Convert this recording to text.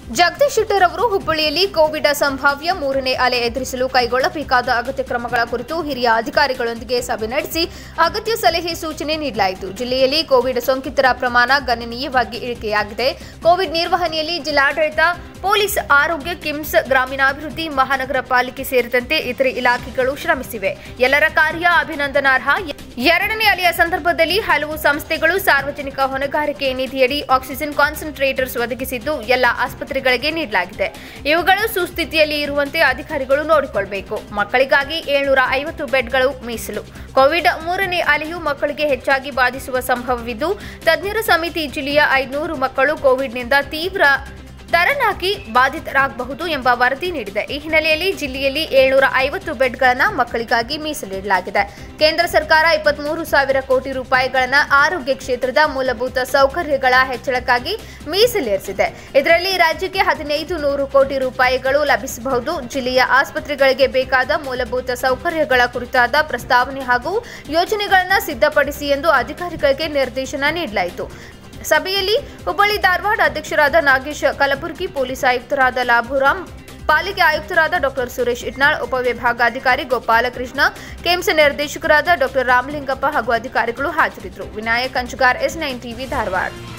ಜಗದೀಶ್ ಶೆಟ್ಟರ್ ಅವರು ಹುಬ್ಬಳ್ಳಿಯಲ್ಲಿ ಕೋವಿಡ್ ಸಂಭಾವ್ಯ ಮೂರನೇ ಅಲೆ ಎದುರಿಸಲು ಕೈಗೊಳ್ಳಬೇಕಾದ ಅಗತ್ಯ ಕ್ರಮಗಳ ಕುರಿತು ಹಿರಿಯ ಅಧಿಕಾರಿಗಳೊಂದಿಗೆ ಸಭೆ ನಡೆಸಿ ಅಗತ್ಯ ಸಲಹೆ ಸೂಚನೆ ನೀಡಲಾಯಿತು ಜಿಲ್ಲೆಯಲ್ಲಿ ಕೋವಿಡ್ ಸೋಂಕಿತರ ಪ್ರಮಾಣ ಗಣನೀಯವಾಗಿ ಇಳಿಕೆಯಾಗಿದೆ ಕೋವಿಡ್ ನಿರ್ವಹಣೆಯಲ್ಲಿ ಜಿಲ್ಲಾಡಳಿತ ಪೊಲೀಸ್ ಆರೋಗ್ಯ ಕಿಮ್ಸ್ ಗ್ರಾಮೀಣಾಭಿವೃದ್ಧಿ ಮಹಾನಗರ ಪಾಲಿಕೆ ಸೇರಿದಂತೆ ಇತರೆ ಇಲಾಖೆಗಳು ಶ್ರಮಿಸಿವೆ ಎಲ್ಲರ ಕಾರ್ಯ ಅಭಿನಂದನಾರ್ಹ ಎರಡನೇ ಅಲೆಯ ಸಂದರ್ಭದಲ್ಲಿ ಹಲವು ಸಂಸ್ಥೆಗಳು ಸಾರ್ವಜನಿಕ ಹೊಣೆಗಾರಿಕೆ ನಿಧಿಯಡಿ ಆಕ್ಸಿಜನ್ ಕಾನ್ಸಂಟ್ರೇಟರ್ಸ್ ಒದಗಿಸಿದ್ದು ಎಲ್ಲ ಆಸ್ಪತ್ರೆಗಳಿಗೆ ನೀಡಲಾಗಿದೆ ಇವುಗಳು ಸುಸ್ಥಿತಿಯಲ್ಲಿ ಇರುವಂತೆ ಅಧಿಕಾರಿಗಳು ನೋಡಿಕೊಳ್ಳಬೇಕು ಮಕ್ಕಳಿಗಾಗಿ ಏಳ್ನೂರ ಐವತ್ತು ಬೆಡ್ಗಳು ಮೀಸಲು ಕೋವಿಡ್ ಮೂರನೇ ಅಲೆಯು ಮಕ್ಕಳಿಗೆ ಹೆಚ್ಚಾಗಿ ಬಾಧಿಸುವ ಸಂಭವವಿದ್ದು ತಜ್ಞರ ಸಮಿತಿ ಜಿಲ್ಲೆಯ ಐದುನೂರು ಮಕ್ಕಳು ಕೋವಿಡ್ನಿಂದ ತೀವ್ರ ತರನಾಗಿ ಬಾಧಿತರಾಗಬಹುದು ಎಂಬ ವರದಿ ನೀಡಿದೆ ಈ ಹಿನ್ನೆಲೆಯಲ್ಲಿ ಜಿಲ್ಲೆಯಲ್ಲಿ ಏಳ್ನೂರ ಐವತ್ತು ಬೆಡ್ಗಳನ್ನು ಮಕ್ಕಳಿಗಾಗಿ ಮೀಸಲಿಡಲಾಗಿದೆ ಕೇಂದ್ರ ಸರ್ಕಾರ ಇಪ್ಪತ್ಮೂರು ಸಾವಿರ ಕೋಟಿ ರೂಪಾಯಿಗಳನ್ನು ಆರೋಗ್ಯ ಕ್ಷೇತ್ರದ ಮೂಲಭೂತ ಸೌಕರ್ಯಗಳ ಹೆಚ್ಚಳಕ್ಕಾಗಿ ಮೀಸಲಿರಿಸಿದೆ ಇದರಲ್ಲಿ ರಾಜ್ಯಕ್ಕೆ ಹದಿನೈದು ನೂರು ಕೋಟಿ ರೂಪಾಯಿಗಳು ಲಭಿಸಬಹುದು ಜಿಲ್ಲೆಯ ಆಸ್ಪತ್ರೆಗಳಿಗೆ ಬೇಕಾದ ಮೂಲಭೂತ ಸೌಕರ್ಯಗಳ ಕುರಿತಾದ ಪ್ರಸ್ತಾವನೆ ಹಾಗೂ ಯೋಜನೆಗಳನ್ನು ಸಿದ್ಧಪಡಿಸಿ ಎಂದು ಅಧಿಕಾರಿಗಳಿಗೆ ನಿರ್ದೇಶನ ನೀಡಲಾಯಿತು ಸಭೆಯಲ್ಲಿ ಹುಬ್ಬಳ್ಳಿ ಧಾರವಾಡ ಅಧ್ಯಕ್ಷರಾದ ನಾಗೇಶ್ ಕಲಬುರಗಿ ಪೊಲೀಸ್ ಆಯುಕ್ತರಾದ ಲಾಭುರಾಮ್ ಪಾಲಿಕೆ ಆಯುಕ್ತರಾದ ಡಾಕ್ಟರ್ ಸುರೇಶ್ ಇಟ್ನಾಳ್ ಉಪವಿಭಾಗಾಧಿಕಾರಿ ಗೋಪಾಲಕೃಷ್ಣ ಕೆಎಂಸಿ ನಿರ್ದೇಶಕರಾದ ಡಾಕ್ಟರ್ ರಾಮಲಿಂಗಪ್ಪ ಹಾಗೂ ಅಧಿಕಾರಿಗಳು ಹಾಜರಿದ್ದರು Vinayak Kanchugar S nine TV Dharwad